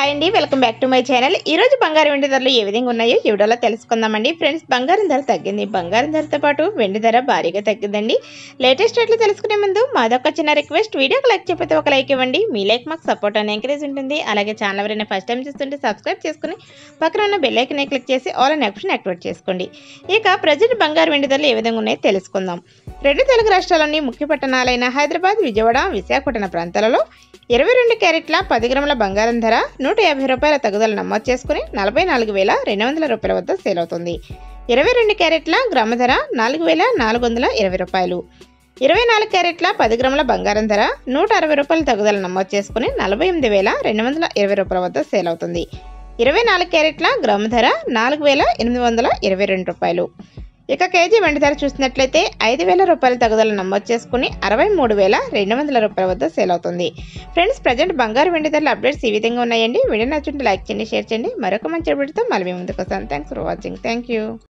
hi అండి welcome back to my channel ఈ రోజు బంగారం వెండి ధరలు ఏ విధంగా ఉన్నాయో ఈ వీడియోలో తెలుసుకుందామండి ఫ్రెండ్స్ బంగారం ధర తగ్గింది బంగారం ధరతో పాటు వెండి ధర భారీగా తగ్గిందండి లేటెస్ట్ రేట్లు తెలుసుకునే ముందు మాదొక చిన్న రిక్వెస్ట్ వీడియోకి లైక్ చెప్పితే ఒక లైక్ ఇవ్వండి మీ లైక్ మాకు సపోర్ట్ అని ఎంకరేజ్ ఉంటుంది అలాగే ఛానల్ ఎవరైనా ఫస్ట్ టైం చూస్తుంటే సబ్స్క్రైబ్ చేసుకుని పక్కన ఉన్న బెల్ ఐకన్ క్లిక్ చేసి ఆల్ అనే ఆప్షన్ యాక్టివేట్ చేసుకోండి ఇక ప్రజెంట్ బంగారం వెండి ధరలు ఏ విధంగా ఉన్నాయో తెలుసుకుందాం రెండు తెలుగు రాష్ట్రాల్లోని ముఖ్య పట్టణాలైన హైదరాబాద్ విజయవాడ విశాఖపట్నం ప్రాంతాలలో ఇరవై రెండు క్యారెట్ల పది గ్రాముల బంగారం ధర నూట యాభై రూపాయల తగుదల నమోదు చేసుకుని నలభై నాలుగు వేల రెండు వందల రూపాయల వద్ద సేల్ అవుతుంది ఇరవై రెండు క్యారెట్ల గ్రామ ధర నాలుగు వేల నాలుగు వందల ఇరవై రూపాయలు ఇరవై నాలుగు క్యారెట్ల పది గ్రాముల బంగారం ధర నూట అరవై రూపాయల తగుదల నమోదు చేసుకుని నలభై ఎనిమిది వేల రెండు వందల ఇరవై రూపాయల వద్ద సేల్ అవుతుంది ఇరవై నాలుగు క్యారెట్ల గ్రామ ధర నాలుగు వేల ఎనిమిది వందల ఇరవై రెండు రూపాయలు ఇక కేజీ వెండి ధర చూసినట్లయితే ఐదు వేల రూపాయల తగుదల నమోదు చేసుకుని అరవై మూడు వేల రెండు వందల రూపాయల వద్ద సేల్ అవుతుంది ఫ్రెండ్స్ ప్రజెంట్ బంగారు వెండి ధరల అప్డేట్స్ ఈ విధంగా ఉన్నాయండి వీడియో నచ్చుంటే లైక్ చేయండి షేర్ చేయండి మరొక మంచి అప్డేట్తో మళ్ళీ మీ ముందుకు వస్తాను thanks for watching thank you